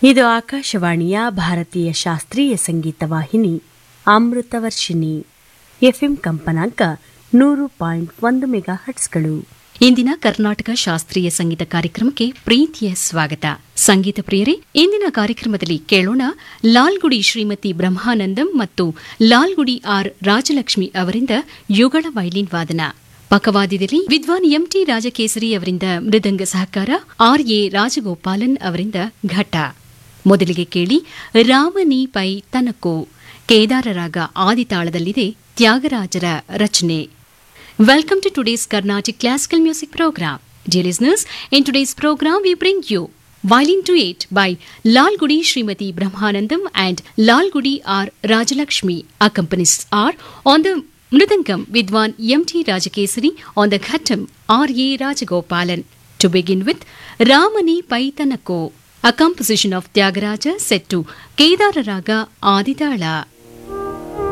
ಇದು ಆಕಾಶವಾಣಿಯ ಭಾರತೀಯ ಶಾಸ್ತ್ರೀಯ ಸಂಗೀತ ವಾಹಿನಿ ಅಮೃತವರ್ಷಿಣಿ ಎಫ್ಎಂ ಕಂಪನಾಂಕ ನೂರು ಪಾಯಿಂಟ್ ಒಂದು ಮೆಗಾ ಹಟ್ಸ್ಗಳು ಇಂದಿನ ಕರ್ನಾಟಕ ಶಾಸ್ತ್ರೀಯ ಸಂಗೀತ ಕಾರ್ಯಕ್ರಮಕ್ಕೆ ಪ್ರೀತಿಯ ಸ್ವಾಗತ ಸಂಗೀತ ಪ್ರಿಯರೇ ಇಂದಿನ ಕಾರ್ಯಕ್ರಮದಲ್ಲಿ ಕೇಳೋಣ ಲಾಲ್ಗುಡಿ ಶ್ರೀಮತಿ ಬ್ರಹ್ಮಾನಂದಂ ಮತ್ತು ಲಾಲ್ಗುಡಿ ಆರ್ ರಾಜಲಕ್ಷ್ಮಿ ಅವರಿಂದ ಯುಗಳ ವೈಲಿನ್ ವಾದನ ಪಕವಾದ್ಯದಲ್ಲಿ ವಿದ್ವಾನ್ ಎಂಟಿ ರಾಜಕೇಸರಿ ಅವರಿಂದ ಮೃದಂಗ ಸಹಕಾರ ಆರ್ ಎ ರಾಜಗೋಪಾಲನ್ ಅವರಿಂದ ಘಟ ಮೊದಲಿಗೆ ಕೇಳಿ ರಾಮನಿ ಪೈ ತನಕೋ ಕೇದಾರ ರಾಗ ಆದಿತಾಳದಲ್ಲಿದೆ ತ್ಯಾಗರಾಜರ ರಚನೆ Welcome to today's Carnatic Classical Music Program. Dear listeners, in today's program we bring you Violin Duet by Lal Gudi Srimati Brahmanandam and Lal Gudi R. Rajalakshmi. Accompanists are on the Mridangam Vidwan M.T. Rajakesari, on the Ghattam R.A. Rajagopalan. To begin with, Ramani Paitanako, a composition of Tyagaraja set to Kedara Raga Aditala.